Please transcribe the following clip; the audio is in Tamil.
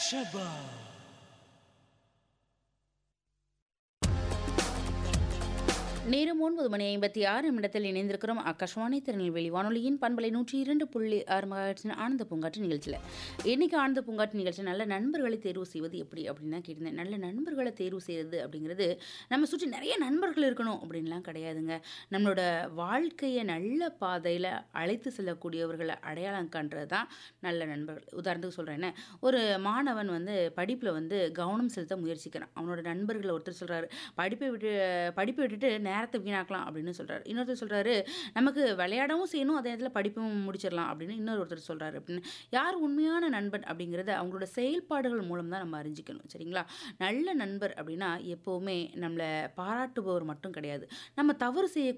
ஷபா நேரம் ஒன்பது மணி ஐம்பத்தி ஆறு நிமிடத்தில் இணைந்திருக்கிறோம் ஆகாஷ்வாணி திருநெல்வேலி வானொலியின் பண்பலை நூற்றி இரண்டு புள்ளி ஆறு மகாட்சின் ஆனந்த பூங்காற்று நிகழ்ச்சியில் இன்னைக்கு ஆனந்த பூங்காற்று நிகழ்ச்சி நல்ல நண்பர்களை தேர்வு செய்வது எப்படி அப்படின்னு தான் கேட்டிருந்தேன் நல்ல நண்பர்களை தேர்வு செய்கிறது அப்படிங்கிறது நம்ம சுற்றி நிறைய நண்பர்கள் இருக்கணும் அப்படின்லாம் கிடையாதுங்க நம்மளோட வாழ்க்கையை நல்ல பாதையில் அழைத்து செல்லக்கூடியவர்களை அடையாளம் காண்றது தான் நல்ல நண்பர்கள் உதாரணத்துக்கு சொல்கிறேன் ஒரு மாணவன் வந்து படிப்பில் வந்து கவனம் செலுத்த முயற்சிக்கிறான் அவனோட நண்பர்கள் ஒருத்தர் சொல்கிறாரு படிப்பை விட்டு படிப்பை விட்டுட்டு நேரத்தை வீணாக்கலாம் அப்படின்னு சொல்கிறாரு இன்னொருத்தர் சொல்கிறாரு நமக்கு விளையாடவும் செய்யணும் அதே நேரத்தில் படிப்பும் முடிச்சிடலாம் அப்படின்னு இன்னொரு ஒருத்தர் சொல்கிறாரு அப்படின்னு யார் உண்மையான நண்பன் அப்படிங்கிறத அவங்களோட செயல்பாடுகள் மூலம் தான் நம்ம அறிஞ்சிக்கணும் சரிங்களா நல்ல நண்பர் அப்படின்னா எப்போவுமே நம்மளை பாராட்டுபவர் மட்டும் கிடையாது நம்ம தவறு செய்ய